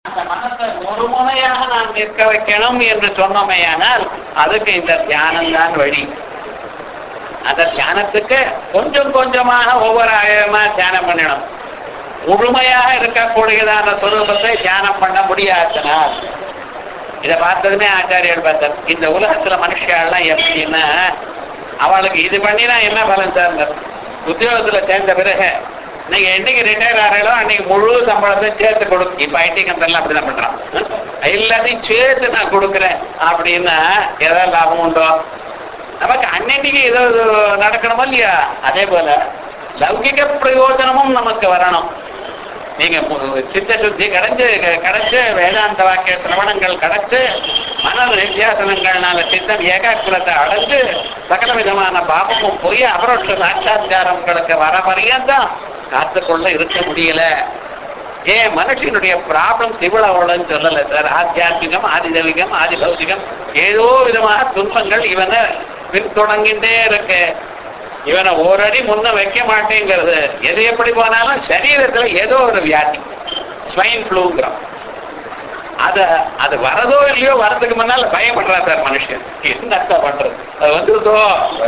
அந்த மனசை ஒரு முனையாக நாம் நிற்க வைக்கணும் என்று சொன்னோமேயானால் அதுக்கு இந்த தியானம் தான் வழி அந்த தியானத்துக்கு கொஞ்சம் கொஞ்சமாக ஒவ்வொரு ஆயிரமா தியானம் பண்ணணும் முழுமையாக இருக்கக்கூடியதான சொரூபத்தை தியானம் பண்ண முடியாதனால் இதை பார்த்ததுமே ஆச்சாரியர் பார்த்தார் இந்த உலகத்துல மனுஷாலாம் எப்படின்னா அவளுக்கு இது பண்ணினா என்ன பலன் சார் உத்தியோகத்துல சேர்ந்த பிறகு நீங்க என்னைக்கு ரிட்டையர் ஆகிறீங்களோ அன்னைக்கு முழு சம்பளத்தை சேர்த்து கொடுக்கும் இப்ப ஐடி கம்பெனிலாம் அப்படிதான் பண்றான் எல்லாத்தையும் சேர்த்து நான் கொடுக்குறேன் அப்படின்னா ஏதாவது லாபம் உண்டோ நமக்கு அன்னைக்கு ஏதோ நடக்கணுமா இல்லையா அதே போல லௌகிக பிரயோஜனமும் நமக்கு வரணும் நீங்க மு- சித்த சுத்தி கிடைச்சு கிடைச்சு வேதாந்த வாக்கிய சிரவணங்கள் கிடைச்சு மன நித்தியாசனங்கள்னால சித்தம் ஏகாக்கிரத்தை அடைஞ்சு சகல விதமான பாபமும் போய் அபரோட்ச சாட்சாத்காரம் உங்களுக்கு வர வரையந்தான் காத்துக்கொள்ள இருக்க முடியல ஏன் மனுஷனுடைய ப்ராப்ளம்ஸ் இவ்வளவு அவ்வளவுன்னு சொல்லல சார் ஆத்தியாத்மிகம் ஆதிதவிகம் ஆதி பௌதிகம் ஏதோ விதமான துன்பங்கள் இவனை பின்தொடங்கின்றே இருக்கு இவனை ஓரடி முன்ன வைக்க மாட்டேங்கிறது எது எப்படி போனாலும் சரீரத்துல ஏதோ ஒரு வியாதி ஸ்வைன் ஃப்ளூங்கிறோம் அத அது வரதோ இல்லையோ வரதுக்கு முன்னால பயப்படுறா சார் மனுஷன் என்னத்த பண்றது அது வந்துருதோ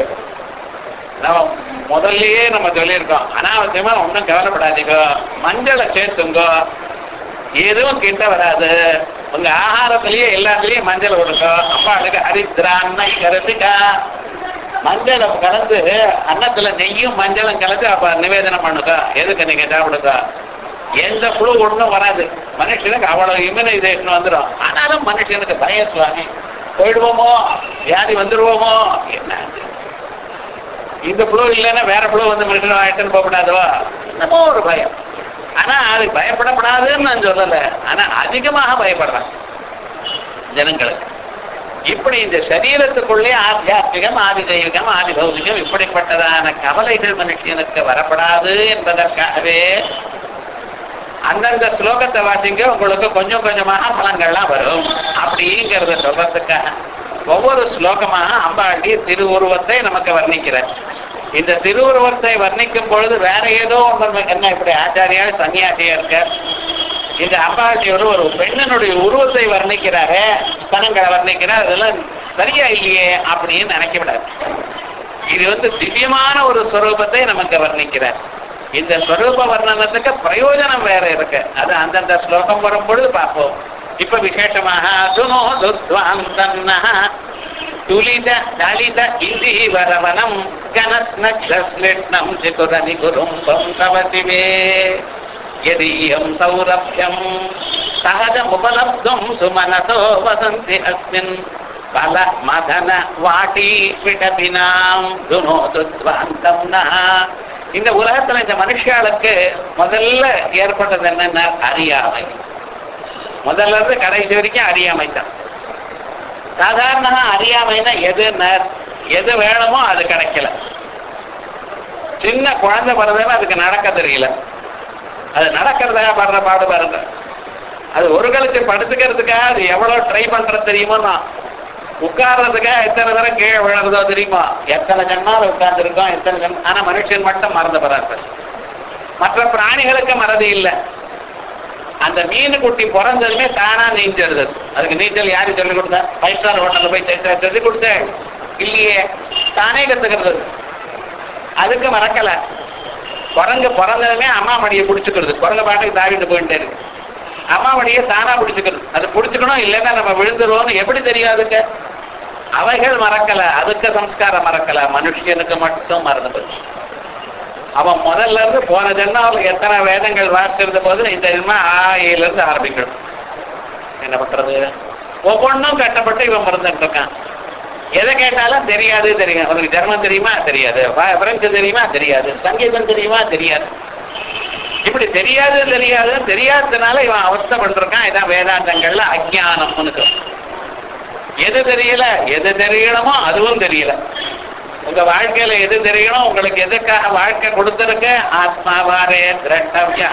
நம்ம முதல்லயே நம்ம சொல்லியிருக்கோம் அனாவசியமா ஒன்றும் கவலைப்படாதீங்க மஞ்சளை சேர்த்துங்கோ எதுவும் கிட்ட வராது உங்க ஆகாரத்திலேயே எல்லாத்துலயும் மஞ்சள் கொடுங்க அம்பாளுக்கு ஹரித்ரான்னை கரசிக்கா மஞ்சளை கலந்து அன்னத்துல நெய்யும் மஞ்சளும் கலந்து அப்ப நிவேதனம் பண்ணுங்க எதுக்கு நீங்க சாப்பிடுங்க எந்த புழு ஒண்ணும் வராது மனுஷனுக்கு அவ்வளவு இம்யூனைசேஷன் வந்துடும் ஆனாலும் மனுஷனுக்கு பயம் சுவாமி போயிடுவோமோ வியாதி வந்துருவோமோ என்ன ஆச்சு? இந்த புழு இல்லைன்னா வேற புழு வந்து மனுஷன் ஆயிட்டுன்னு போகக்கூடாதோ என்னமோ ஒரு பயம் ஆனா அது பயப்படப்படாதுன்னு நான் சொல்லல ஆனா அதிகமாக பயப்படுறான் ஜனங்களுக்கு இப்படி இந்த சரீரத்துக்குள்ளே ஆத்தியாத்மிகம் ஆதி தெய்வீகம் ஆதி பௌதிகம் இப்படிப்பட்டதான கவலைகள் மனுஷனுக்கு வரப்படாது என்பதற்காகவே அந்தந்த ஸ்லோகத்தை வாசிங்க உங்களுக்கு கொஞ்சம் கொஞ்சமாக பலங்கள்லாம் வரும் அப்படிங்கிறத சொல்றதுக்காக ஒவ்வொரு ஸ்லோகமாக அம்பாண்டி திருவுருவத்தை நமக்கு வர்ணிக்கிறார் இந்த திருவுருவத்தை வர்ணிக்கும் பொழுது வேற ஏதோ ஒன்று என்ன இப்படி ஆச்சாரியா சன்னியாசியா இருக்க இந்த அம்பாண்டி ஒரு ஒரு பெண்ணினுடைய உருவத்தை வர்ணிக்கிறாரே ஸ்தனங்களை வர்ணிக்கிறார் அதெல்லாம் சரியா இல்லையே அப்படின்னு நினைக்க விடாது இது வந்து திவ்யமான ஒரு ஸ்வரூபத்தை நமக்கு வர்ணிக்கிறார் இந்த ஸ்வரூப வர்ணனத்துக்கு பிரயோஜனம் வேற இருக்கு அது அந்தந்த ஸ்லோகம் வரும் பொழுது பார்ப்போம் இப்ப விசேஷமாக சுனோ துத்வாந்தன்ன துலித தலித இந்தி வரவனம் கனஸ்னக்ஷஸ்லிட்னம் சிகுரனி குரும்பம் தவசிவே यदीयं सौरभ्यं सहजमुपलब्धुं सुमनसो वसन्ति अस्मिन् बल मदन वाटी विटपिनां दुनोतु துவாந்தம் நः இந்த உலகத்துல இந்த மனுஷாளுக்கு முதல்ல ஏற்பட்டது என்னன்னா அறியாமை முதல்ல இருந்து கடைசி வரைக்கும் அறியாமை தான் சாதாரணமா அறியாமைன்னா எது நர் எது வேணுமோ அது கிடைக்கல சின்ன குழந்தை பிறந்ததுன்னா அதுக்கு நடக்க தெரியல அது நடக்கிறதுக்காக படுற பாடு பாருங்க அது ஒரு கழிச்சு படுத்துக்கிறதுக்காக அது எவ்வளவு ட்ரை பண்றது தெரியுமோ நான் உட்கார்றதுக்காக எத்தனை தடவை கீழே விழுறதோ தெரியுமா எத்தனை ஜன்மால உட்கார்ந்து இருக்கோம் எத்தனை ஜன்ம ஆனா மனுஷன் மட்டும் மறந்து போறாரு மற்ற பிராணிகளுக்கு மறதி இல்லை அந்த மீன் குட்டி பிறந்ததுமே தானா நீஞ்சிருது அதுக்கு நீச்சல் யாரு சொல்லி கொடுத்தா ஃபைவ் ஸ்டார் ஹோட்டல்ல போய் செ- சொல்லி கொடுத்தேன் இல்லையே தானே கத்துக்கிறது அதுக்கு மறக்கல குரங்கு பிறந்ததுமே அம்மா மடியை பிடிச்சுக்கிறது குரங்கு பாட்டுக்கு தாவிட்டு போயிட்டே இருக்கு அம்மா மடியை தானா பிடிச்சுக்கிறது அது பிடிச்சுக்கணும் இல்லைன்னா நம்ம விழுந்துருவோம்னு எப்படி தெரியும் அதுக்கு அவைகள் மறக்கல அதுக்கு சம்ஸ்காரம் மறக்கல மனுஷனுக்கு மட்டும் மறந்து போச்சு அவன் முதல்ல இருந்து போன ஜென்மாவில் எத்தனை வேதங்கள் வாசிச்சிருந்த போது இந்த ஜென்மா ஆயில இருந்து ஆரம்பிக்கணும் என்ன பண்றது ஒவ்வொன்றும் கட்டப்பட்டு இவன் மறந்துட்டு இருக்கான் எதை கேட்டாலும் தெரியாது தெரியும் உனக்கு ஜெர்மன் தெரியுமா தெரியாது ப- பிரெஞ்சு தெரியுமா தெரியாது சங்கீதம் தெரியுமா தெரியாது இப்படி தெரியாது தெரியாது தெரியாததுனால இவன் அவஸ்தைப்பட்டிருக்கான் இதான் வேதாந்தங்கள்ல அஜ்ஞானம் உனக்கு எது தெரியல எது தெரியணுமோ அதுவும் தெரியல உங்க வாழ்க்கையில எது தெரியணும் உங்களுக்கு எதுக்காக வாழ்க்கை கொடுத்திருக்கு ஆத்மாவாரே திரட்டவியா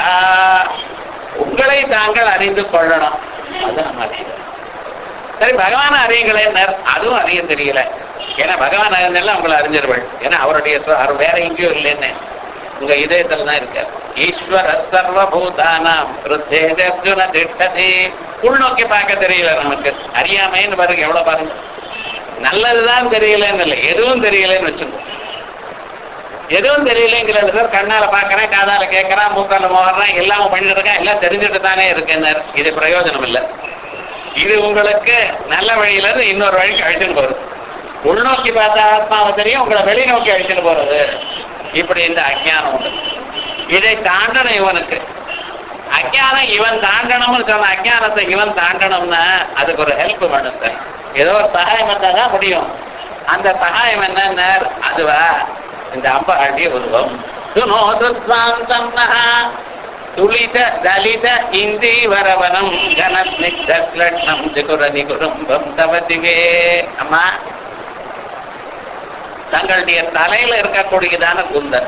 உங்களை தாங்கள் அறிந்து கொள்ளணும் அது நம்ம அறியணும் சரி பகவான் அறியுங்களேன் அதுவும் அறிய தெரியல ஏன்னா பகவான் அறிஞர்ல உங்களை அறிஞர்கள் ஏன்னா அவருடைய சொ- அவர் வேற எங்கேயும் இல்லைன்னு உங்க இதயத்துல தான் இருக்கார் ஈஸ்வர சர்வபூதானாம் ஹிருத்தேஜ அர்ஜுன திட்டதி உள்நோக்கி பார்க்க தெரியல நமக்கு அறியாமைன்னு பாருங்க எவ்வளவு பாருங்க நல்லதுதான் தெரியலன்னு இல்லை எதுவும் தெரியலன்னு வச்சுக்கோ எதுவும் தெரியலங்கிறது சார் கண்ணால பாக்குறேன் காதால கேட்கறான் மூக்கால மோகறான் எல்லாமே பண்ணிட்டு இருக்கேன் எல்லாம் தெரிஞ்சுட்டு தானே இருக்கேன் இது பிரயோஜனம் இல்லை இது உங்களுக்கு நல்ல வழியில இருந்து இன்னொரு வழிக்கு அழிச்சுட்டு போறது உள்நோக்கி பார்த்தா ஆத்மாவை தெரியும் உங்களை வெளிநோக்கி அழிச்சுட்டு போறது இப்படி இந்த அஜ்ஞானம் உண்டு இதை தாண்டணும் இவனுக்கு அஜ்ஞானம் இவன் தாண்டணும்னு சொன்ன அஜ்ஞானத்தை இவன் தாண்டணும்னா அதுக்கு ஒரு ஹெல்ப் வேணும் சார் ஏதோ ஒரு சகாயம் வந்தாதான் முடியும் அந்த சகாயம் என்ன அதுவா இந்த அம்பாடி உருவம் துளித தலித இந்தி வரவனம் கனஸ்னிக்தம் திகுரதி குடும்பம் தவதிவே அம்மா தங்களுடைய தலையில இருக்கக்கூடியதான கூந்தல்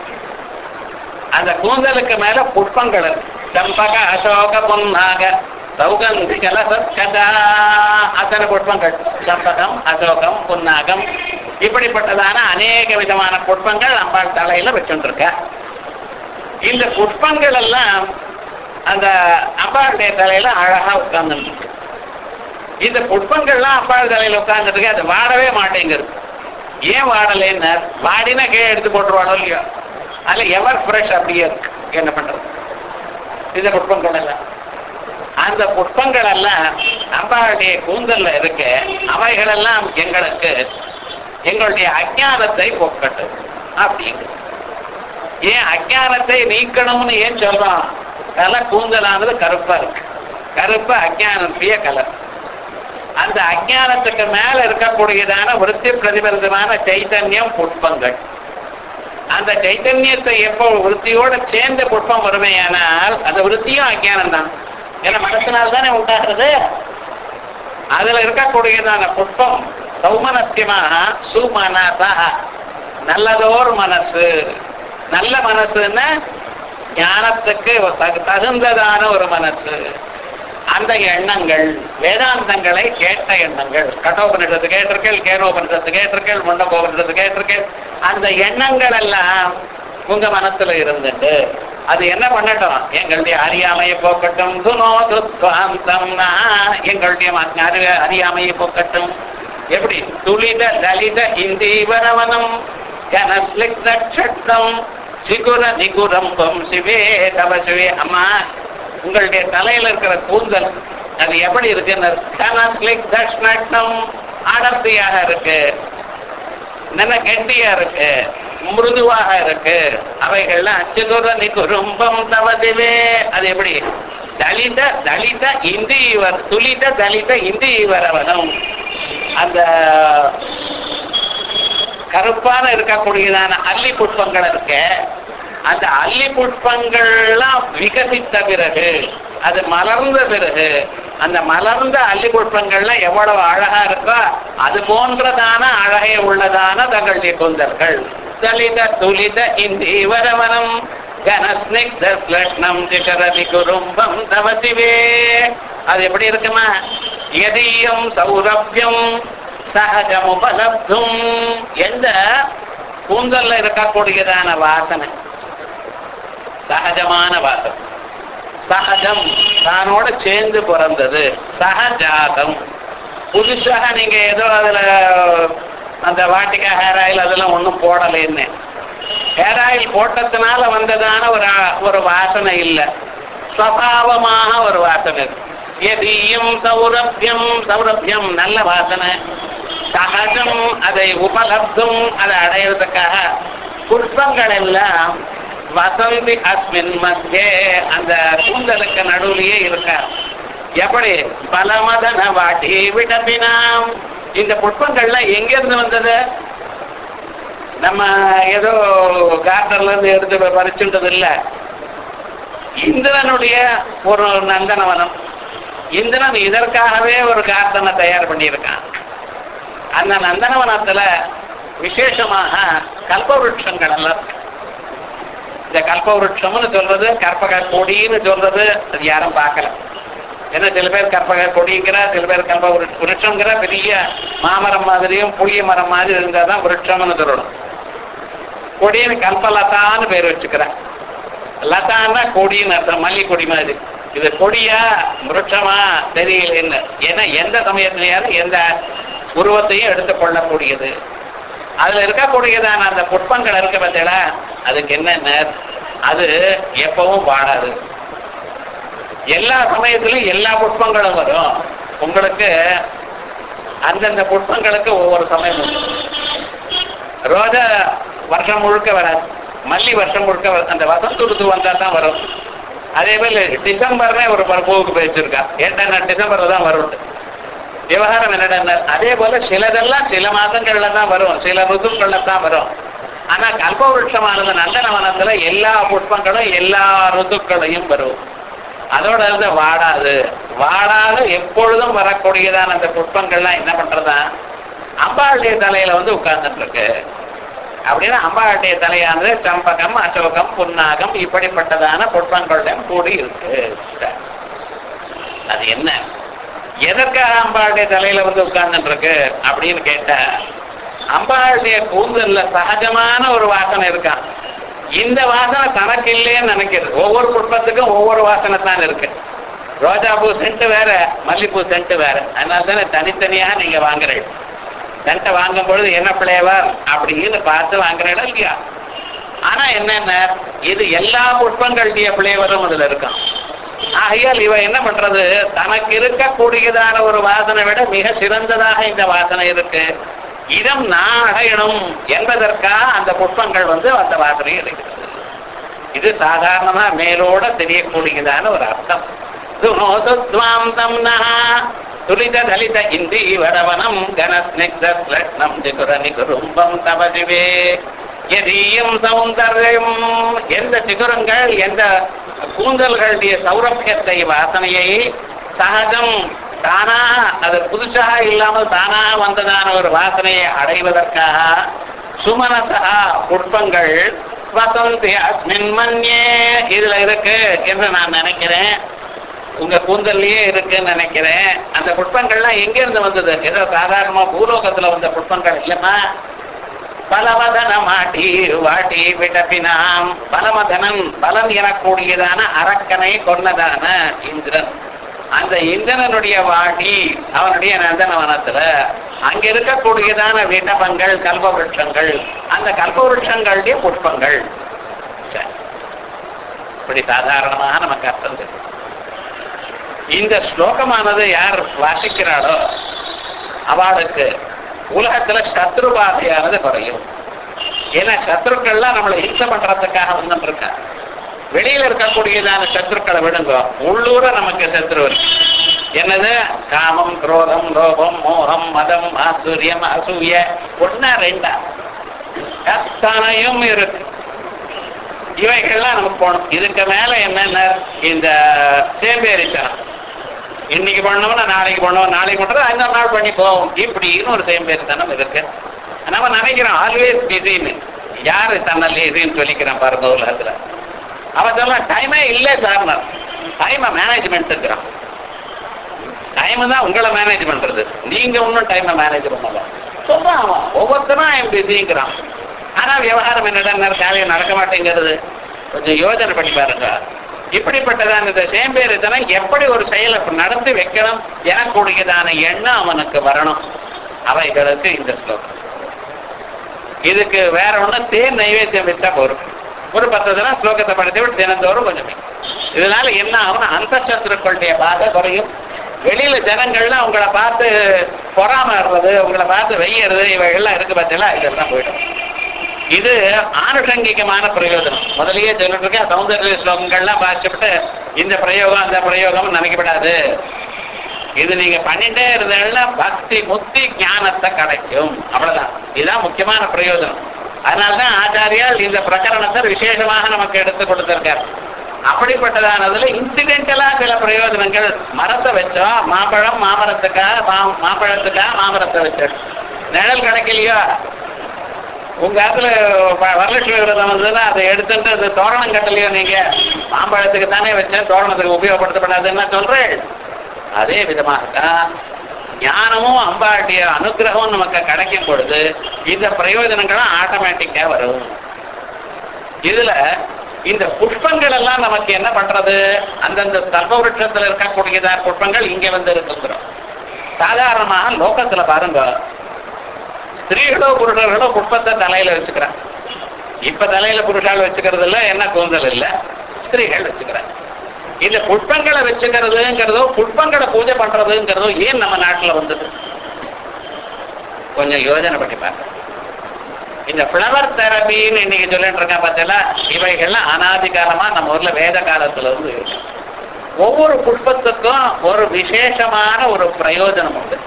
அந்த கூந்தலுக்கு மேல புஷ்பங்கள் இருக்கு சம்பக அசோக பொன்னாக சௌகந்தி கலசத்கதா அத்தனை புஷ்பங்கள் சம்பகம் அசோகம் புன்னாகம் இப்படிப்பட்டதான அநேக விதமான புஷ்பங்கள் அம்பாள் தலையில வச்சுருக்க இந்த புஷ்பங்கள் எல்லாம் அந்த அம்பாளுடைய தலையில அழகா உட்கார்ந்து இருக்கு இந்த புஷ்பங்கள்லாம் அம்பாள் தலையில உட்கார்ந்துருக்கு அது வாடவே மாட்டேங்குது ஏன் வாடலைன்னு வாடினா கீழே எடுத்து போட்டுருவாளோ இல்லையோ அதுல எவர் ஃப்ரெஷ் அப்படியே இருக்கு என்ன பண்றது இந்த புஷ்பங்கள் எல்லாம் அந்த புஷ்பங்கள் எல்லாம் அம்பாளுடைய கூந்தல்ல இருக்கு அவைகள் எல்லாம் எங்களுக்கு எங்களுடைய அஜானத்தை போக்கட்டும் அப்படிங்கிறது ஏன் அஜானத்தை நீக்கணும்னு ஏன் சொல்றோம் தலை கூந்தலானது கருப்பா இருக்கு கருப்பு அஜானத்திய கலர் அந்த அஜானத்துக்கு மேல இருக்கக்கூடியதான விருத்தி பிரதிபலிதமான சைத்தன்யம் புஷ்பங்கள் அந்த சைத்தன்யத்தை எப்போ விருத்தியோட சேர்ந்த புஷ்பம் வருமையானால் அந்த விருத்தியும் அஜானம் தான் ஏன்னா மனசினால் தானே உண்டாகிறது அதுல இருக்கக்கூடியதான புஷ்பம் சௌமனசியமாக சுமனசா நல்லதோர் மனசு நல்ல மனசுன்னா ஞானத்துக்கு தகுந்ததான ஒரு மனசு அந்த எண்ணங்கள் வேதாந்தங்களை கேட்ட எண்ணங்கள் கட்டோபனிஷத்து கேட்டிருக்கேள் கேனோபனிஷத்து கேட்டிருக்கேள் முண்டகோபனிஷத்து கேட்டிருக்கேள் அந்த எண்ணங்கள் எல்லாம் உங்க மனசுல இருந்துட்டு அது என்ன பண்ணட்டும் எங்களுடைய அறியாமையை போக்கட்டும் துனோ துத்வாந்தம்னா எங்களுடைய அறி- அறியாமையை போக்கட்டும் எப்படி துளித தலித இந்தீவரவனம் கனஸ்லிக்தம் சிகுர நிகுரம்பம் சிவே தவ சிவே அம்மா உங்களுடைய தலையில இருக்கிற கூந்தல் அது எப்படி இருக்குன்னு கனஸ்லிக் தஷ்ணம் அடர்த்தியாக இருக்கு நல்ல கெட்டியா இருக்கு மிருதுவாக இருக்கு அவைகள்லாம் அச்சுகுர நிகுரும்பம் தவதிவே அது எப்படி தலித தலித இந்தி இவர் துளித தலித இந்தி வரவனும் அந்த கருப்பான இருக்கக்கூடியதான அல்லி புஷ்பங்கள் இருக்கு அந்த அல்லி புஷ்பங்கள்லாம் விகசித்த பிறகு அது மலர்ந்த பிறகு அந்த மலர்ந்த அல்லி புஷ்பங்கள்லாம் எவ்வளவு அழகா இருக்கோ அது போன்றதான அழகை உள்ளதான தங்களுடைய குந்தர்கள் தலித துலித இந்தி வரவனம் கனஸ்னிக்த ஸ்லக்னம் ஜிகரதி குரும்பம் தவசிவே அது எப்படி இருக்குமா எதியம் சௌரபியம் சகஜம் உபலப்தும் எந்த கூந்தல்ல இருக்கக்கூடியதான வாசனை சகஜமான வாசனை சகஜம் தானோட சேர்ந்து பிறந்தது சகஜாதம் புதுசாக நீங்க ஏதோ அதுல அந்த வாட்டிக்கா ஹேர் ஆயில் அதெல்லாம் ஒண்ணும் போடலைன்னு ஹேர் ஆயில் போட்டதுனால வந்ததான ஒரு ஒரு வாசனை இல்லை ஸ்வபாவமாக ஒரு வாசனை இருக்கு. எதியும் சௌரபியம் சௌரபியம் நல்ல வாசனை சகஜம் அதை உபலப்தும் அதை அடையிறதுக்காக புஷ்பங்கள் எல்லாம் வசந்தி அஸ்மின் மத்தியே அந்த கூந்தலுக்கு நடுவுலயே இருக்கார் எப்படி பலமதன வாட்டி விடப்பினாம் இந்த புஷ்பங்கள்லாம் எங்கிருந்து வந்தது நம்ம ஏதோ கார்டன்ல இருந்து எடுத்து பறிச்சுட்டது இல்ல இந்திரனுடைய ஒரு நந்தனவனம் இந்திரன் இதற்காகவே ஒரு கார்டனை தயார் பண்ணியிருக்கான் அந்த நந்தனவனத்துல விசேஷமாக கல்பவருஷங்கள் எல்லாம் இருக்கு. இந்த கல்பவருஷம்னு சொல்றது கற்பக கொடின்னு சொல்றது அது யாரும் பார்க்கல ஏன்னா சில பேர் கற்பக கொடிங்கிற சில பேர் கல்ப விருட்சங்கிற பெரிய மாமரம் மாதிரியும் புளிய மரம் மாதிரி இருந்தாதான் விருட்சம்னு சொல்லணும் கொடின்னு கல்பலதான்னு பேர் வச்சுக்கிறேன் லதான்னா கொடின்னு அர்த்தம் மல்லி கொடி மாதிரி இது கொடியா விருட்சமா தெரியலன்னு ஏன்னா எந்த சமயத்திலேயாவது எந்த உருவத்தையும் எடுத்துக் கொள்ளக்கூடியது அதுல இருக்கக்கூடியதான அந்த புஷ்பங்கள் இருக்க பார்த்தீங்களா அதுக்கு என்னென்ன அது எப்பவும் வாடாது எல்லா சமயத்திலும் எல்லா புஷ்பங்களும் வரும் உங்களுக்கு அந்தந்த புஷ்பங்களுக்கு ஒவ்வொரு சமயம் உண்டு ரோஜா வருஷம் முழுக்க வராது மல்லி வருஷம் முழுக்க வர- அந்த வசந்த ருத்து வந்தா தான் வரும் அதே போல டிசம்பர்னே ஒரு ப- பூவுக்கு போயிச்சிருக்கா ஏன்னா டிசம்பர்ல தான் வரும் விவகாரம் என்னடா அதே போல சிலதெல்லாம் சில மாதங்கள்ல தான் வரும் சில ருதுக்கள்ல தான் வரும் ஆனா கல்பவருஷமானது நந்தனவனத்துல எல்லா புஷ்பங்களும் எல்லா ருத்துக்களையும் வரும் அதோட இருந்து வாடாது வாடாது எப்பொழுதும் வரக்கூடியதான அந்த புஷ்பங்கள்லாம் என்ன பண்றதா அம்பாளுடைய தலையில வந்து உட்கார்ந்துட்டு இருக்கு அப்படின்னா அம்பாளுடைய தலையானது சம்பகம் அசோகம் புன்னாகம் இப்படிப்பட்டதான புஷ்பங்களுடன் கூடி இருக்கு சரி. அது என்ன எதற்காக அம்பாளுடைய தலையில வந்து உட்கார்ந்துட்டு இருக்கு அப்படின்னு கேட்டா அம்பாளுடைய கூந்தல்ல சகஜமான ஒரு வாசனை இருக்கான் இந்த வாசனை தனக்கு இல்லைன்னு நினைக்கிறது ஒவ்வொரு புஷ்பத்துக்கும் ஒவ்வொரு வாசனை தான் இருக்கு ரோஜா பூ சென்ட் வேற மல்லிப்பூ சென்ட் வேற அதனால தானே தனித்தனியா நீங்க வாங்குறீங்க சென்ட்டை வாங்கும் பொழுது என்ன பிளேவர் அப்படின்னு பார்த்து வாங்குறீங்களா இல்லையா ஆனா என்னென்ன இது எல்லா புஷ்பங்களுடைய பிளேவரும் அதுல இருக்கும் ஆகையால் இவ என்ன பண்றது தனக்கு இருக்கக்கூடியதான ஒரு வாசனை விட மிக சிறந்ததாக இந்த வாசனை இருக்கு இதம் நான் அடையணும் என்பதற்காக அந்த புஷ்பங்கள் வந்து அந்த வாசனை எடுக்கிறது இது சாதாரணமா மேலோட தெரியக்கூடியதான ஒரு அர்த்தம் துனோதுத்வாம் தம்னஹ துரித தலித இந்தி வடவனம் கனஸ்னிக்தம் திகுர நிகுரும்பம் தவ சிவே எதீயம் சௌந்தர்யம் எந்த சிகுரங்கள் எந்த கூந்தல்களுடைய சௌரபியத்தை வாசனையை சகஜம் தானா அது புதுசாக இல்லாமல் தானா வந்ததான ஒரு வாசனையை அடைவதற்காக சுமனசா புஷ்பங்கள் வசந்தி அஸ்மின் மன்யே இதுல இருக்கு என்று நான் நினைக்கிறேன் உங்க கூந்தல்லயே இருக்குன்னு நினைக்கிறேன் அந்த புஷ்பங்கள்லாம் எங்க இருந்து வந்தது ஏதோ சாதாரணமா பூலோகத்துல வந்த புஷ்பங்கள் இல்லைன்னா பலவதன மாட்டி வாட்டி விடப்பினாம் பலமதனன் பலன் எனக்கூடியதான அரக்கனை கொன்னதான இந்திரன் அந்த இந்திரனுடைய வாடி அவனுடைய நந்தனவனத்துல அங்க இருக்கக்கூடியதான விடபங்கள் கல்பவருஷங்கள் அந்த கல்பவருஷங்களுடைய புஷ்பங்கள் சரி. இப்படி சாதாரணமாக நமக்கு அர்த்தம் தெரியும் இந்த ஸ்லோகமானது யார் வாசிக்கிறாளோ அவளுக்கு உலகத்துல சத்ரு பாதையானது குறையும் ஏன்னா சத்ருக்கள்லாம் நம்மளை ஹிம்சை பண்றதுக்காக வந்துட்டு இருக்கா வெளியில இருக்கக்கூடியதான சத்ருக்களை விடுங்க உள்ளூர நமக்கு சத்ரு இருக்கு என்னது காமம் குரோதம் லோபம் மோகம் மதம் ஆசூரியம் அசூய ஒன்னா ரெண்டா அத்தனையும் இருக்கு இவைகள்லாம் நமக்கு போகணும் இதுக்கு மேல என்னென்ன இந்த சேம்பேரித்தனம் இன்னைக்கு பண்ணோம்னா நாளைக்கு பண்ணுவோம் நாளைக்கு பண்றது அந்த நாள் பண்ணி போவோம் இப்படின்னு ஒரு சேம்பேரித்தனம் இருக்கு நம்ம நினைக்கிறோம் ஆல்வேஸ் பிஸின்னு யாரு தன்னை லேசின்னு சொல்லிக்கிறான் பாருங்க உலகத்துல அவன் சொல்ல டைமே இல்லை சார் டைமை மேனேஜ்மெண்ட் இருக்கிறான் டைம் தான் உங்களை மேனேஜ் பண்றது நீங்க ஒன்றும் டைமை மேனேஜ் பண்ணல சொல்றான் அவன் ஒவ்வொருத்தரும் ஐம் பிஸிங்கிறான் ஆனா விவகாரம் என்னடா காரியம் நடக்க மாட்டேங்கிறது கொஞ்சம் யோசனை பண்ணி பாருங்க இப்படிப்பட்டதான இந்த சேம்பேரித்தனம் எப்படி ஒரு செயலை நடத்தி வைக்கணும் எனக்கூடியதான எண்ணம் அவனுக்கு வரணும் அவைகளுக்கு இந்த ஸ்லோகம் இதுக்கு வேற ஒண்ணு தேன் நைவேத்தியம் வச்சா போரும் ஒரு பத்து தினம் ஸ்லோகத்தை படித்து விட்டு தினந்தோறும் கொஞ்சம் வை. இதனால என்ன ஆகும் அந்த சத்துருக்களுடைய பாதை குறையும் வெளியில ஜனங்கள்லாம் உங்களை பார்த்து பொறாமறது உங்களை பார்த்து வெய்யறது இவைகள்லாம் இருக்கு பார்த்தீங்களா இதெல்லாம் போயிடும் இது ஆனுஷங்கிகமான பிரயோஜனம் முதல்லயே சொல்லிட்டு இருக்கேன் சௌந்தர்ய ஸ்லோகங்கள்லாம் வாசிச்சுட்டு இந்த பிரயோகம் அந்த பிரயோகம் நினைக்கப்படாது இது நீங்க பண்ணிட்டே இருந்தீங்கன்னா பக்தி முக்தி ஞானத்தை கிடைக்கும் அவ்வளவுதான் இதுதான் முக்கியமான பிரயோஜனம் அதனாலதான் ஆச்சாரியால் இந்த பிரகரணத்தை விசேஷமாக நமக்கு எடுத்து கொடுத்திருக்கார் அப்படிப்பட்டதானதுல இன்சிடென்டலா சில பிரயோஜனங்கள் மரத்தை வச்சோம் மாம்பழம் மாமரத்துக்கா மா- மாம்பழத்துக்கா மாமரத்தை வச்சோம் நிழல் கிடைக்கலையோ உங்க இடத்துல வ- வரலட்சுமி விரதம் வந்ததுன்னா அதை எடுத்துட்டு அது தோரணம் கட்டலையோ நீங்க மாம்பழத்துக்கு தானே வச்சேன் தோரணத்துக்கு உபயோகப்படுத்தப்படாதுன்னு சொல்றேன் அதே விதமாகத்தான் ஞானமும் அம்பாட்டிய அனுகிரகமும் நமக்கு கிடைக்கும் பொழுது இந்த பிரயோஜனங்களும் ஆட்டோமேட்டிக்கா வரும் இதுல இந்த புஷ்பங்கள் எல்லாம் நமக்கு என்ன பண்றது அந்தந்த ஸ்தல்ப விருட்சத்துல இருக்கக்கூடியதா புஷ்பங்கள் இங்க வந்து இருக்குங்கிறோம் சாதாரணமாக லோகத்துல பாருங்க ஸ்திரீகளோ புருஷர்களோ புஷ்பத்தை தலையில வச்சுக்கிறாங்க இப்ப தலையில புருஷால் வச்சுக்கிறது இல்ல என்ன கூந்தல் இல்ல ஸ்திரீகள் வச்சுக்கிறாங்க இந்த புஷ்பங்களை வச்சுக்கிறதுங்கிறதோ புஷ்பங்களை பூஜை பண்றதுங்கிறதோ ஏன் நம்ம நாட்டுல வந்தது கொஞ்சம் யோஜனை பண்ணி பாருங்க இந்த பிளவர் தெரபின்னு இன்னைக்கு சொல்லிட்டு இருக்கேன் பார்த்தீங்களா இவைகள்லாம் அனாதி காலமா நம்ம ஊர்ல வேத காலத்துல இருந்து இருக்கு ஒவ்வொரு புஷ்பத்துக்கும் ஒரு விசேஷமான ஒரு பிரயோஜனம் உண்டு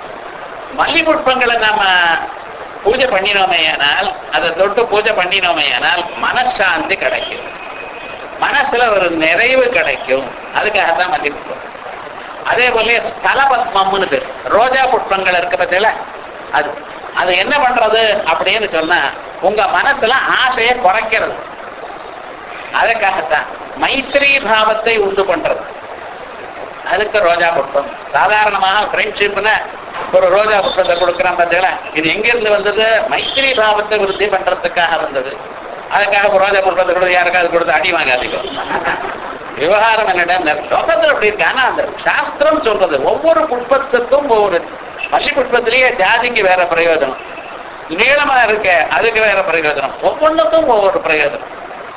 மல்லி புஷ்பங்களை நாம பூஜை பண்ணினோமேயானால் அதை தொட்டு பூஜை பண்ணினோமேயானால் மனசாந்தி கிடைக்கும் மனசுல ஒரு நிறைவு கிடைக்கும் அதுக்காகத்தான் மல்லி புஷ்பம் அதே போல ஸ்தல பத்மம்னு பேர் ரோஜா புஷ்பங்கள் இருக்கு பார்த்தீங்களா அது அது என்ன பண்றது அப்படின்னு சொன்னா உங்க மனசுல ஆசையை குறைக்கிறது அதுக்காகத்தான் மைத்திரி பாவத்தை உண்டு பண்றது அதுக்கு ரோஜா புஷ்பம் சாதாரணமாக ஃப்ரெண்ட்ஷிப்னு ஒரு ரோஜா புஷ்பத்தை கொடுக்குறான் பார்த்தீங்களா இது எங்கிருந்து வந்தது மைத்திரி பாவத்தை விருத்தி பண்றதுக்காக வந்தது அதுக்காக ஒரு ரோஜா புஷ்பத்தை கொடுத்து யாருக்காவது கொடுத்து அடி வாங்காதீங்க விவகாரம் என்னிடம் லோகத்தில் அப்படி இருக்கு ஆனா அந்த சாஸ்திரம் சொல்றது ஒவ்வொரு புஷ்பத்துக்கும் ஒவ்வொரு மல்லி புஷ்பத்திலேயே ஜாதிக்கு வேற பிரயோஜனம் நீளமா இருக்க அதுக்கு வேற பிரயோஜனம் ஒவ்வொன்றுக்கும் ஒவ்வொரு பிரயோஜனம்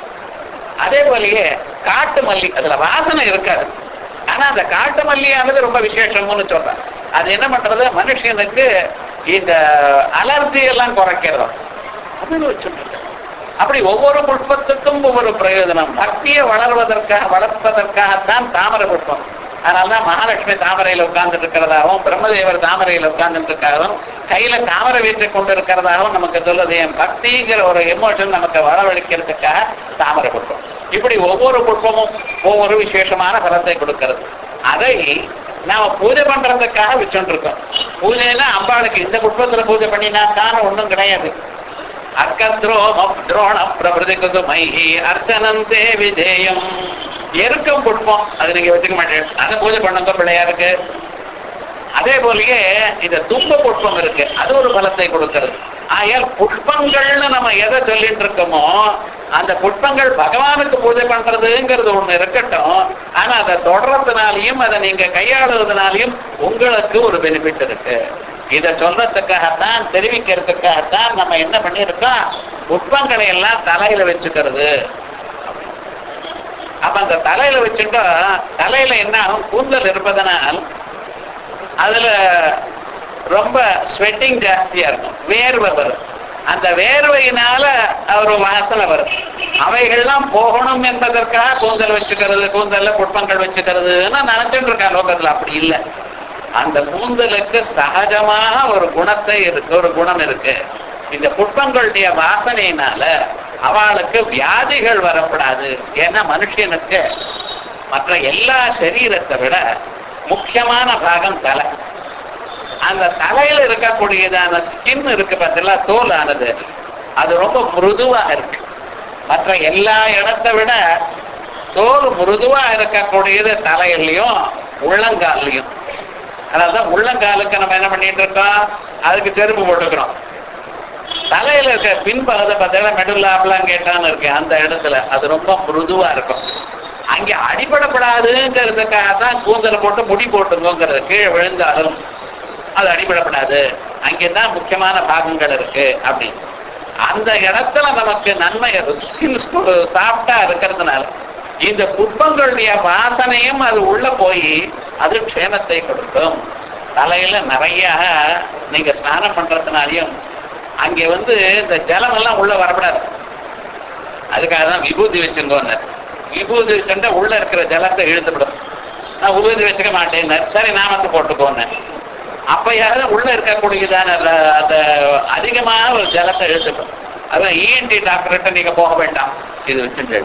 அதே போலயே காட்டு மல்லி அதுல வாசனை இருக்காது ஆனா அந்த காட்டு மல்லியானது ரொம்ப விசேஷம்னு சொல்றேன் அது என்ன பண்றது மனுஷனுக்கு இந்த அலர்ஜி எல்லாம் குறைக்கிறது அப்படின்னு வச்சுட்டு அப்படி ஒவ்வொரு புஷ்பத்துக்கும் ஒவ்வொரு பிரயோஜனம் பக்தியை வளர்வதற்காக வளர்ப்பதற்காகத்தான் தாமரை புஷ்பம் அதனாலதான் மகாலட்சுமி தாமரையில உட்கார்ந்துட்டு இருக்கிறதாகவும் பிரம்மதேவர் தாமரையில உட்கார்ந்துட்டு இருக்காகவும் கையில தாமரை வீட்டை கொண்டு இருக்கிறதாகவும் நமக்கு சொல்லுது என் பக்திங்கிற ஒரு எமோஷன் நமக்கு வரவழைக்கிறதுக்காக தாமரை புஷ்பம் இப்படி ஒவ்வொரு புஷ்பமும் ஒவ்வொரு விசேஷமான பலத்தை கொடுக்கிறது அதை நாம பூஜை பண்றதுக்காக வச்சுட்டு இருக்கோம் பூஜைன்னா அம்பாளுக்கு இந்த புஷ்பத்துல பூஜை பண்ணினா தான் ஒண்ணும் கிடையாது அர்க்கத்ரோம துரோண பிரபதி குதுமைஹி அர்ச்சனந்தே விஜயம் எருக்கம் புஷ்பம் அது நீங்க வச்சுக்க மாட்டேன் அதை பூஜை பண்ணுங்க பிள்ளையாருக்கு அதே போலயே இந்த தும்ப புஷ்பம் இருக்கு அது ஒரு பலத்தை கொடுக்கிறது ஆயால் புஷ்பங்கள்னு நம்ம எதை சொல்லிட்டு இருக்கோமோ அந்த புஷ்பங்கள் பகவானுக்கு பூஜை பண்றதுங்கிறது ஒண்ணு இருக்கட்டும் ஆனா அதை தொடர்றதுனாலையும் அதை நீங்க கையாளுறதுனாலையும் உங்களுக்கு ஒரு பெனிஃபிட் இருக்கு இதை சொல்றதுக்காகத்தான் தெரிவிக்கிறதுக்காகத்தான் நம்ம என்ன பண்ணியிருக்கோம் புஷ்பங்களை எல்லாம் தலையில வச்சுக்கிறது அப்ப அந்த தலையில வச்சுட்டா தலையில என்ன ஆகும் கூந்தல் இருப்பதனால் அதுல ரொம்ப ஸ்வெட்டிங் ஜாஸ்தியா இருக்கும் வேர்வை வரும் அந்த வேர்வையினால ஒரு வாசனை வரும் அவைகள்லாம் போகணும் என்பதற்காக கூந்தல் வச்சுக்கிறது கூந்தல்ல புஷ்பங்கள் வச்சுக்கிறதுன்னு நினைச்சிட்டு இருக்கா லோகத்துல அப்படி இல்லை அந்த கூந்தலுக்கு சகஜமாக ஒரு குணத்தை இருக்கு ஒரு குணம் இருக்கு இந்த புஷ்பங்களுடைய வாசனையினால அவளுக்கு வியாதிகள் வரப்படாது ஏன்னா மனுஷனுக்கு மற்ற எல்லா சரீரத்தை விட முக்கியமான பாகம் தலை அந்த தலையில இருக்கக்கூடியதான ஸ்கின் இருக்கு பார்த்தீங்களா தோல் ஆனது அது ரொம்ப மிருதுவா இருக்கு மற்ற எல்லா இடத்தை விட தோல் மிருதுவா இருக்கக்கூடியது தலையிலையும் உள்ளங்கால்லையும் அதான் உள்ளங்காலுக்கு நம்ம என்ன பண்ணிட்டு இருக்கோம் அதுக்கு செருப்பு போட்டுக்கிறோம் தலையில இருக்க பின்பகுதை பார்த்தீங்கன்னா மெடுலாப்லாம் கேட்டான்னு இருக்கு அந்த இடத்துல அது ரொம்ப மிருதுவா இருக்கும் அங்க அடிபடப்படாதுங்கிறதுக்காக தான் கூந்தல் போட்டு முடி போட்டுங்கிறது கீழே விழுந்தாலும் அது அடிபடப்படாது அங்கேதான் முக்கியமான பாகங்கள் இருக்கு அப்படின்னு அந்த இடத்துல நமக்கு நன்மை சாப்பிட்டா இருக்கிறதுனால இந்த புஷ்பங்களுடைய வாசனையும் அது உள்ள போய் அது க்ஷேமத்தை கொடுக்கும் தலையில நிறைய நீங்க ஸ்நானம் பண்றதுனாலையும் அங்கே வந்து இந்த ஜலம் எல்லாம் உள்ள வரப்படாது அதுக்காக தான் விபூதி வச்சுங்கோன்னு விபூதி வச்சுட்டா உள்ள இருக்கிற ஜலத்தை இழுத்துவிடும் நான் விபூதி வச்சுக்க மாட்டேன் சரி நாமத்தை போட்டுக்கோன்னு அப்பயாவது உள்ள இருக்கக்கூடியதான அந்த அதிகமான ஒரு ஜலத்தை இழுத்துடும் அதான் இஎன்டி டாக்டர்கிட்ட நீங்க போக வேண்டாம் இது வச்சுட்டு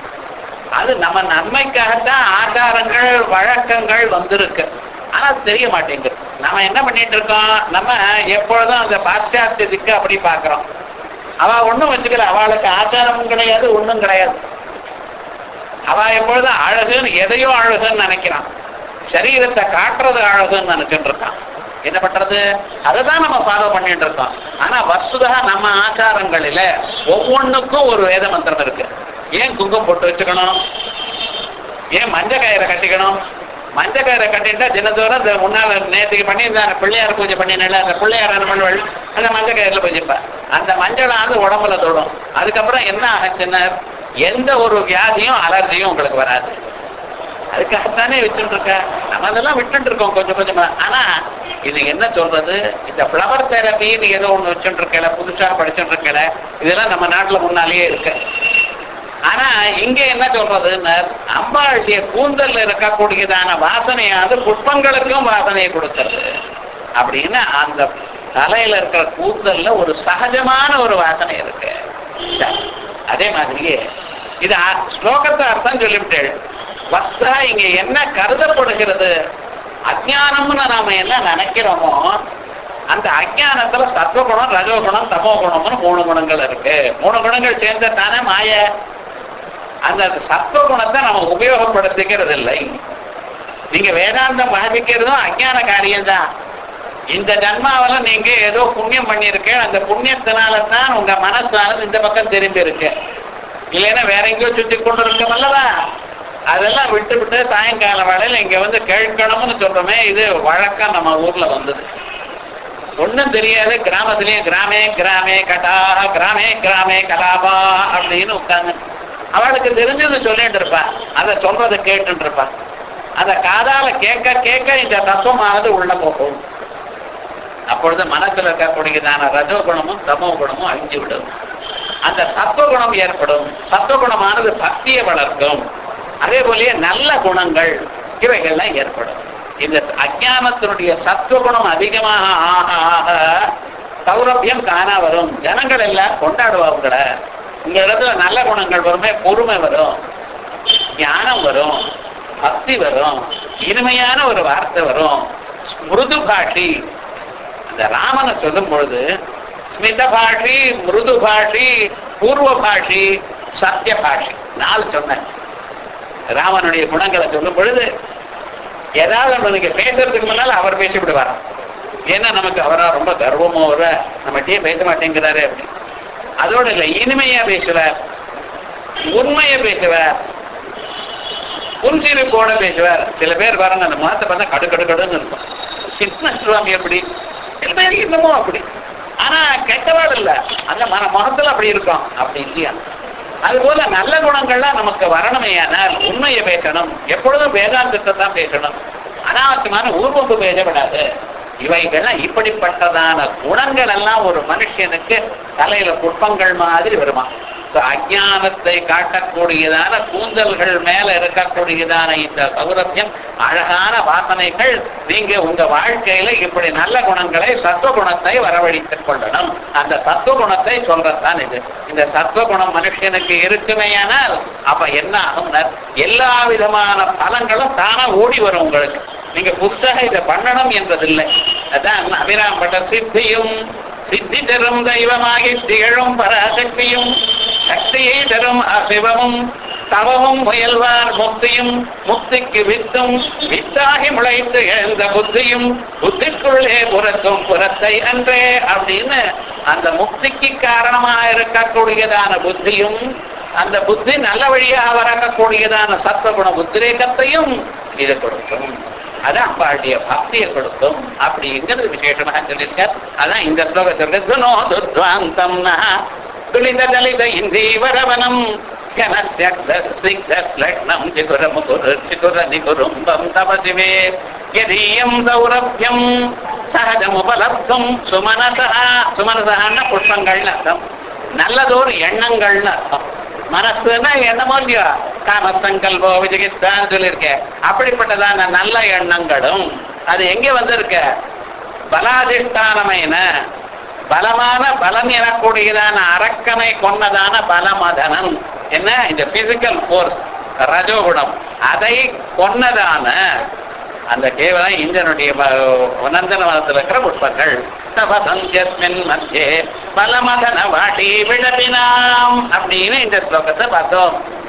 அது நம்ம நன்மைக்காகத்தான் ஆச்சாரங்கள் வழக்கங்கள் வந்திருக்கு ஆனா அது தெரிய மாட்டேங்குது நம்ம என்ன பண்ணிட்டு இருக்கோம் நம்ம எப்பொழுதும் அந்த பாশ্চাத்தியத்துக்கு அப்படி பாக்குறோம் அவ ஒண்ணும் வச்சுக்கல அவளுக்கு ஆச்சாரமும் கிடையாது ஒண்ணும் கிடையாது அவ எப்பொழுதும் அழகுன்னு எதையோ அழகுன்னு நினைக்கிறான் சரீரத்தை காட்டுறது அழகுன்னு நினைச்சுட்டு இருக்கான் என்ன பண்றது அதுதான் நம்ம ஃபாலோ பண்ணிட்டு இருக்கோம் ஆனா வஸ்துதா நம்ம ஆச்சாரங்களில ஒவ்வொன்றுக்கும் ஒரு வேத மந்திரம் இருக்கு ஏன் குங்கம் போட்டு வச்சுக்கணும் ஏன் மஞ்ச கயிறை கட்டிக்கணும் மஞ்ச கயிறை கட்டிட்டா தினத்தோறும் இந்த முன்னால நேற்றுக்கு பண்ணி இந்த பிள்ளையார் பூஜை பண்ணினால அந்த பிள்ளையார் என்ன பண்ணுவாள் அந்த மஞ்ச கயிறுல பூஜைப்பா அந்த மஞ்சளானது உடம்புல தொடும் அதுக்கப்புறம் என்ன ஆச்சுன்னா எந்த ஒரு வியாதியும் அலர்ஜியும் உங்களுக்கு வராது அதுக்காகத்தானே வச்சுட்டு இருக்க நம்ம அதெல்லாம் விட்டுட்டு இருக்கோம் கொஞ்சம் கொஞ்சமா ஆனா இது என்ன சொல்றது இந்த பிளவர் தெரப்பின்னு ஏதோ ஒண்ணு வச்சுட்டு இருக்கல புதுசா படிச்சுட்டு இருக்கல இதெல்லாம் நம்ம நாட்டுல முன்னாலேயே இருக்கு ஆனா இங்க என்ன சொல்றதுன்னு அம்பாளுடைய கூந்தல்ல இருக்கக்கூடியதான வாசனையானது புஷ்பங்களுக்கும் வாசனையை கொடுக்கிறது அப்படின்னு அந்த தலையில இருக்கிற கூந்தல்ல ஒரு சகஜமான ஒரு வாசனை இருக்கு சரி. அதே மாதிரியே இது அ- ஸ்லோகத்தை அர்த்தம் சொல்லிவிட்டேள் வஸ்தா இங்க என்ன கருதப்படுகிறது அஜானம்னு நாம என்ன நினைக்கிறோமோ அந்த அஜானத்துல சத்வகுணம் ரஜோகுணம் தமோ குணம்னு மூணு குணங்கள் இருக்கு மூணு குணங்கள் சேர்ந்த தானே மாய அந்த சத்வகுணத்தை நம்ம உபயோகப்படுத்திக்கிறது இல்லை நீங்க வேதாந்தம் வாசிக்கிறதும் அஜான காரியம்தான் இந்த ஜன்மாவில நீங்க ஏதோ புண்ணியம் பண்ணிருக்க அந்த புண்ணியத்தினால தான் உங்க மனசானது இந்த பக்கம் திரும்பி இருக்கு இல்லைன்னா வேற எங்கேயோ சுத்தி கொண்டு இருக்கும் அல்லவா அதெல்லாம் விட்டு விட்டு சாயங்கால வேளையில இங்க வந்து கேட்கணும்னு சொல்றோமே இது வழக்கம் நம்ம ஊர்ல வந்தது ஒண்ணும் தெரியாது கிராமத்திலேயே கிராமே கிராமே கட்டாக கிராமே கிராமே கலாபா அப்படின்னு உட்கார்ந்து அவளுக்கு தெரிஞ்சது சொல்லிட்டு இருப்பா அதை சொல்றதை கேட்டுட்டு இருப்பா அந்த காதால கேட்க கேட்க இந்த தத்துவமானது உள்ள போகும் அப்பொழுது மனசுல இருக்கக்கூடியதான ரஜோ குணமும் தமோ குணமும் அழிஞ்சு விடும் அந்த சத்துவகுணம் ஏற்படும் சத்துவகுணமானது பக்தியை வளர்க்கும் அதே போலயே நல்ல குணங்கள் இவைகள்லாம் ஏற்படும் இந்த அஜானத்தினுடைய சத்துவகுணம் அதிகமாக ஆக ஆக சௌரபியம் தானா வரும் ஜனங்கள் எல்லாம் கொண்டாடுவாங்க இந்த இடத்துல நல்ல குணங்கள் வருமே பொறுமை வரும் ஞானம் வரும் பக்தி வரும் இனிமையான ஒரு வார்த்தை வரும் மிருது பாஷி அந்த ராமனை சொல்லும் பொழுது ஸ்மித பாஷி மிருது பாஷி பூர்வ பாஷி சத்திய பாஷி நாலு சொன்னேன் ராமனுடைய குணங்களை சொல்லும் பொழுது ஏதாவது ஒண்ணு நீங்க பேசுறதுக்கு முன்னால அவர் பேசி விடுவார் ஏன்னா நமக்கு அவரா ரொம்ப கர்வமோ வர நம்மகிட்டயே பேச மாட்டேங்கிறாரு அப்படி அதோட இல்ல இனிமையா பேசுவார் உண்மையை பேசுவார் புன்சிரிப்போட பேசுவார் சில பேர் பாருங்க அந்த முகத்தை பார்த்தா கடு கடு கடுன்னு இருக்கும் சின்ன சுவாமி எப்படி சில பேர் இன்னமும் அப்படி ஆனா கெட்டவாள் இல்ல அந்த மன முகத்துல அப்படி இருக்கும் அப்படி இல்லையா அது போல நல்ல குணங்கள்லாம் நமக்கு வரணுமேயானால் உண்மையை பேசணும் எப்பொழுதும் வேதாந்தத்தை தான் பேசணும் அனாவசியமான ஊர்வம்பு பேசப்படாது இவைகள்லாம் இப்படிப்பட்டதான குணங்கள் எல்லாம் ஒரு மனுஷனுக்கு தலையில புஷ்பங்கள் மாதிரி வருமா So, அஜானத்தை காட்டக்கூடியதான கூந்தல்கள் மேல இருக்கக்கூடியதான இந்த சௌரபியம் அழகான வாசனைகள் நீங்க உங்க வாழ்க்கையில இப்படி நல்ல குணங்களை சத்துவகுணத்தை வரவழைத்துக் கொள்ளணும் அந்த சத்துவகுணத்தை சொல்றதுதான் இது இந்த சத்துவகுணம் மனுஷனுக்கு இருக்குமேயானால் அப்ப என்ன ஆகும்னா எல்லா விதமான பலங்களும் தானா ஓடி வரும் உங்களுக்கு நீங்க புத்தக இதை பண்ணணும் என்பதில்லை அதான் அபிராம் பட்ட சித்தியும் சித்தி தரும் தெய்வமாகி திகழும் பராசக்தியும் சக்தியை தரும் அசிவமும் தவமும் முயல்வார் முக்தியும் முக்திக்கு வித்தும் வித்தாகி முளைத்து எழுந்த புத்தியும் புத்திக்குள்ளே புறத்தும் புறத்தை அன்றே அப்படின்னு அந்த முக்திக்கு காரணமாக இருக்கக்கூடியதான புத்தியும் அந்த புத்தி நல்ல வழியாக வரக்கூடியதான சத்வகுண உத்ரேகத்தையும் இது கொடுக்கும் அது அம்பாளுடைய பக்தியை கொடுக்கும் அப்படிங்கிறது விசேஷமாக சொல்லியிருக்கார் அதான் இந்த ஸ்லோகத்தில் துனோ துத்வாந்தம் துளித தலித இந்தீவரவனம் ஸ்லக்னம் சிகுர முகுரு சிகுர நிகுரும்பம் தபசிவே யதீயம் சௌரபியம் சகஜமுபலப்தும் சுமனசா சுமனசான புஷ்பங்கள்னு அர்த்தம் நல்லதொரு எண்ணங்கள்னு அர்த்தம் மனசுன்னா எண்ணமோ இல்லையோ காமசங்கல்போ விஜிகித்சான்னு சொல்லியிருக்கேன் அப்படிப்பட்டதான நல்ல எண்ணங்களும் அது எங்க வந்திருக்க பலாதிஷ்டானமைன பலமான பலன் எனக்கூடியதான அரக்கனை கொன்னதான பலமதனன் என்ன இந்த பிசிக்கல் போர்ஸ் ரஜோகுணம் அதை கொன்னதான அந்த கேவலம் இந்தியனுடைய நந்தனவனத்தில் இருக்கிற புஷ்பங்கள் தபசந்தியஸ்மின் மத்தியே பலமதன வாட்டி விழபினாம் அப்படின்னு இந்த ஸ்லோகத்தை பார்த்தோம்